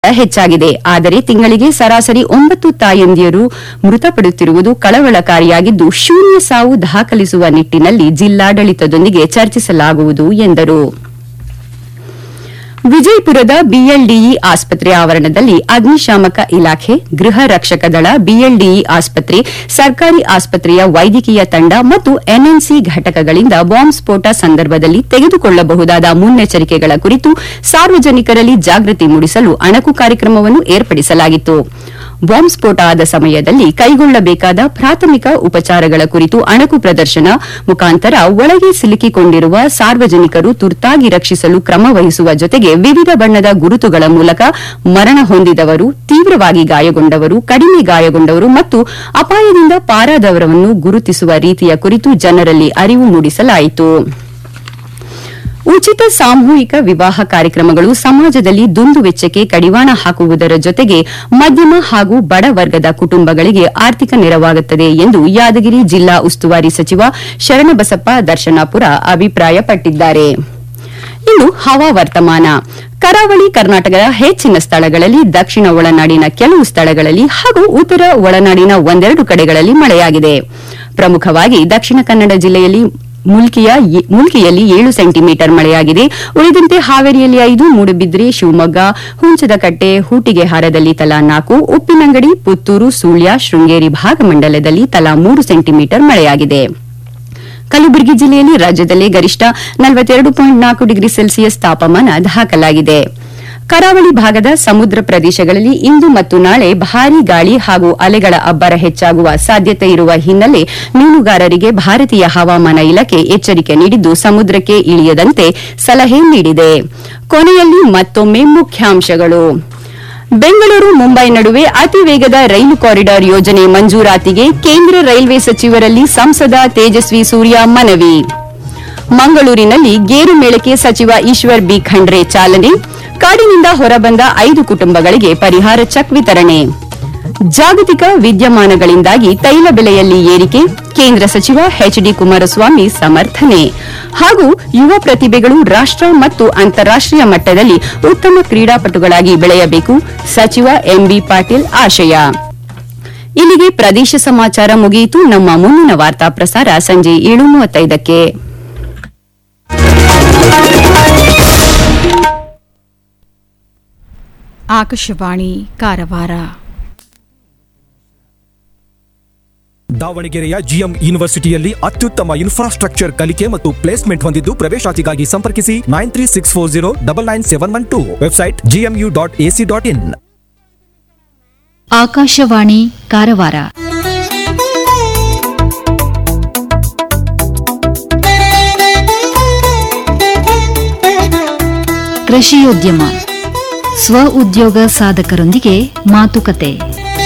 ಹೆಚ್ಚಾಗಿದೆ ಆದರೆ ತಿಂಗಳಿಗೆ ಸರಾಸರಿ ಒಂಬತ್ತು ತಾಯಂದಿಯರು ಮೃತಪಡುತ್ತಿರುವುದು ಕಳವಳಕಾರಿಯಾಗಿದ್ದು ಶೂನ್ಯ ಸಾವು ದಾಖಲಿಸುವ ನಿಟ್ಟಿನಲ್ಲಿ ಜಿಲ್ಲಾಡಳಿತದೊಂದಿಗೆ ಚರ್ಚಿಸಲಾಗುವುದು ಎಂದರು ವಿಜಯಪುರದ ಬಿಎಲ್ಡಿಇ ಆಸ್ಪತ್ರೆ ಆವರಣದಲ್ಲಿ ಅಗ್ನಿಶಾಮಕ ಇಲಾಖೆ ಗೃಹ ರಕ್ಷಕ ದಳ ಬಿಎಲ್ಡಿಇ ಆಸ್ಪತ್ರೆ ಸರ್ಕಾರಿ ಆಸ್ಪತ್ರೆಯ ವೈದ್ಯಕೀಯ ತಂಡ ಮತ್ತು ಎನ್ಎನ್ಸಿ ಘಟಕಗಳಿಂದ ಬಾಂಬ್ ಸ್ಫೋಟ ಸಂದರ್ಭದಲ್ಲಿ ತೆಗೆದುಕೊಳ್ಳಬಹುದಾದ ಮುನ್ನೆಚ್ಚರಿಕೆಗಳ ಕುರಿತು ಸಾರ್ವಜನಿಕರಲ್ಲಿ ಜಾಗೃತಿ ಮೂಡಿಸಲು ಅಣಕು ಕಾರ್ಯಕ್ರಮವನ್ನು ಏರ್ಪಡಿಸಲಾಗಿತ್ತು ಬಾಂಬ್ ಸ್ಫೋಟ ಆದ ಸಮಯದಲ್ಲಿ ಕೈಗೊಳ್ಳಬೇಕಾದ ಪ್ರಾಥಮಿಕ ಉಪಚಾರಗಳ ಕುರಿತು ಅಣಕು ಪ್ರದರ್ಶನ ಮುಖಾಂತರ ಒಳಗೆ ಸಿಲುಕಿಕೊಂಡಿರುವ ಸಾರ್ವಜನಿಕರು ತುರ್ತಾಗಿ ರಕ್ಷಿಸಲು ಕ್ರಮ ವಹಿಸುವ ಜೊತೆಗೆ ವಿವಿಧ ಬಣ್ಣದ ಗುರುತುಗಳ ಮೂಲಕ ಮರಣ ಹೊಂದಿದವರು ತೀವ್ರವಾಗಿ ಗಾಯಗೊಂಡವರು ಕಡಿಮೆ ಗಾಯಗೊಂಡವರು ಮತ್ತು ಅಪಾಯದಿಂದ ಪಾರಾದವರನ್ನು ಗುರುತಿಸುವ ರೀತಿಯ ಕುರಿತು ಜನರಲ್ಲಿ ಅರಿವು ಮೂಡಿಸಲಾಯಿತು ಉಚಿತ ಸಾಮೂಹಿಕ ವಿವಾಹ ಕಾರ್ಯಕ್ರಮಗಳು ಸಮಾಜದಲ್ಲಿ ದುಂದುವೆಚ್ಚಕ್ಕೆ ಕಡಿವಾಣ ಹಾಕುವುದರ ಜೊತೆಗೆ ಮಧ್ಯಮ ಹಾಗೂ ಬಡ ವರ್ಗದ ಕುಟುಂಬಗಳಿಗೆ ಆರ್ಥಿಕ ನೆರವಾಗುತ್ತದೆ ಎಂದು ಯಾದಗಿರಿ ಜಿಲ್ಲಾ ಉಸ್ತುವಾರಿ ಸಚಿವ ಶರಣಬಸಪ್ಪ ದರ್ಶನಾಪುರ ಅಭಿಪ್ರಾಯಪಟ್ಟಿದ್ದಾರೆ ಇನ್ನು ಹವಾವರ್ತಮಾನ ಕರಾವಳಿ ಕರ್ನಾಟಕದ ಹೆಚ್ಚಿನ ಸ್ಥಳಗಳಲ್ಲಿ ದಕ್ಷಿಣ ಒಳನಾಡಿನ ಕೆಲವು ಸ್ಥಳಗಳಲ್ಲಿ ಹಾಗೂ ಉತ್ತರ ಒಳನಾಡಿನ ಒಂದೆರಡು ಕಡೆಗಳಲ್ಲಿ ಮಳೆಯಾಗಿದೆ ಪ್ರಮುಖವಾಗಿ ದಕ್ಷಿಣ ಕನ್ನಡ ಜಿಲ್ಲೆಯಲ್ಲಿ ಮುಲ್ಕಿಯ ಮುಲ್ಕಿಯಲ್ಲಿ ಏಳು ಸೆಂಟಿಮೀಟರ್ ಮಳೆಯಾಗಿದೆ ಉಳಿದಂತೆ ಹಾವೇರಿಯಲ್ಲಿ ಐದು ಮೂಡುಬಿದ್ರೆ ಶಿವಮೊಗ್ಗ ಹುಂಚದಕಟ್ಟೆ ಹೂಟಿಗೆಹಾರದಲ್ಲಿ ತಲಾ ನಾಲ್ಕು ಉಪ್ಪಿನಂಗಡಿ ಪುತ್ತೂರು ಸುಳ್ಯ ಶೃಂಗೇರಿ ಭಾಗಮಂಡಲದಲ್ಲಿ ತಲಾ ಮೂರು ಸೆಂಟಿಮೀಟರ್ ಮಳೆಯಾಗಿದೆ ಕಲಬುರಗಿ ಜಿಲ್ಲೆಯಲ್ಲಿ ರಾಜ್ಯದಲ್ಲೇ ಗರಿಷ್ಠ ನಲವತ್ತೆರಡು ಪಾಯಿಂಟ್ ನಾಲ್ಕು ಡಿಗ್ರಿ ಸೆಲ್ಸಿಯಸ್ ತಾಪಮಾನ ದಾಖಲಾಗಿದೆ ಕರಾವಳಿ ಭಾಗದ ಸಮುದ್ರ ಪ್ರದೇಶಗಳಲ್ಲಿ ಇಂದು ಮತ್ತು ನಾಳೆ ಭಾರೀ ಗಾಳಿ ಹಾಗೂ ಅಲೆಗಳ ಅಬ್ಬರ ಹೆಚ್ಚಾಗುವ ಸಾಧ್ಯತೆ ಇರುವ ಹಿನ್ನೆಲೆ ಮೀನುಗಾರರಿಗೆ ಭಾರತೀಯ ಹವಾಮಾನ ಇಲಾಖೆ ಎಚ್ಚರಿಕೆ ನೀಡಿದ್ದು ಸಮುದ್ರಕ್ಕೆ ಇಳಿಯದಂತೆ ಸಲಹೆ ನೀಡಿದೆ ಕೊನೆಯಲ್ಲಿ ಮತ್ತೊಮ್ಮೆ ಮುಖ್ಯಾಂಶಗಳು ಬೆಂಗಳೂರು ಮುಂಬೈ ನಡುವೆ ಅತಿ ವೇಗದ ರೈಲು ಕಾರಿಡಾರ್ ಯೋಜನೆ ಮಂಜೂರಾತಿಗೆ ಕೇಂದ್ರ ರೈಲ್ವೆ ಸಚಿವರಲ್ಲಿ ಸಂಸದ ತೇಜಸ್ವಿ ಸೂರ್ಯ ಮನವಿ ಮಂಗಳೂರಿನಲ್ಲಿ ಗೇರು ಮೇಳಕ್ಕೆ ಸಚಿವ ಈಶ್ವರ್ ಬಿ ಖಂಡ್ರೆ ಚಾಲನೆ ಕಾಡಿನಿಂದ ಹೊರಬಂದ ಐದು ಕುಟುಂಬಗಳಿಗೆ ಪರಿಹಾರ ಚೆಕ್ ವಿತರಣೆ ಜಾಗತಿಕ ವಿದ್ಯಮಾನಗಳಿಂದಾಗಿ ತೈಲ ಬೆಲೆಯಲ್ಲಿ ಏರಿಕೆ ಕೇಂದ್ರ ಸಚಿವ ಎಚ್ಡಿ ಕುಮಾರಸ್ವಾಮಿ ಸಮರ್ಥನೆ ಹಾಗೂ ಯುವ ಪ್ರತಿಭೆಗಳು ರಾಷ್ಟ ಮತ್ತು ಅಂತಾರಾಷ್ಟೀಯ ಮಟ್ಟದಲ್ಲಿ ಉತ್ತಮ ಕ್ರೀಡಾಪಟುಗಳಾಗಿ ಬೆಳೆಯಬೇಕು ಸಚಿವ ಎಂಬಿ ಪಾಟೀಲ್ ಆಶಯ ಇಲ್ಲಿಗೆ ಪ್ರದೇಶ ಸಮಾಚಾರ ಮುಗಿಯಿತು ನಮ್ಮ ಮುಂದಿನ ವಾರ್ತಾ ಪ್ರಸಾರ ಸಂಜೆ ಏಳು ಮೂವತ್ತೈದಕ್ಕೆ ಆಕಾಶವಾಣಿ ಕಾರವಾರ ದಾವಣಗೆರೆಯ ಜಿಎಂ ಯೂನಿವರ್ಸಿಟಿಯಲ್ಲಿ ಅತ್ಯುತ್ತಮ ಇನ್ಫ್ರಾಸ್ಟ್ರಕ್ಚರ್ ಕಲಿಕೆ ಮತ್ತು ಪ್ಲೇಸ್ಮೆಂಟ್ ಹೊಂದಿದ್ದು ಪ್ರವೇಶಾತಿಗಾಗಿ ಸಂಪರ್ಕಿಸಿ nine three six four zero double nine seven one two website G M U dot A C dot in Akashvani Karwar ಕೃಷಿಯೋದ್ಯಮ ಸ್ವ ಉದ್ಯೋಗ ಸಾಧಕರೊಂದಿಗೆ ಮಾತುಕತೆ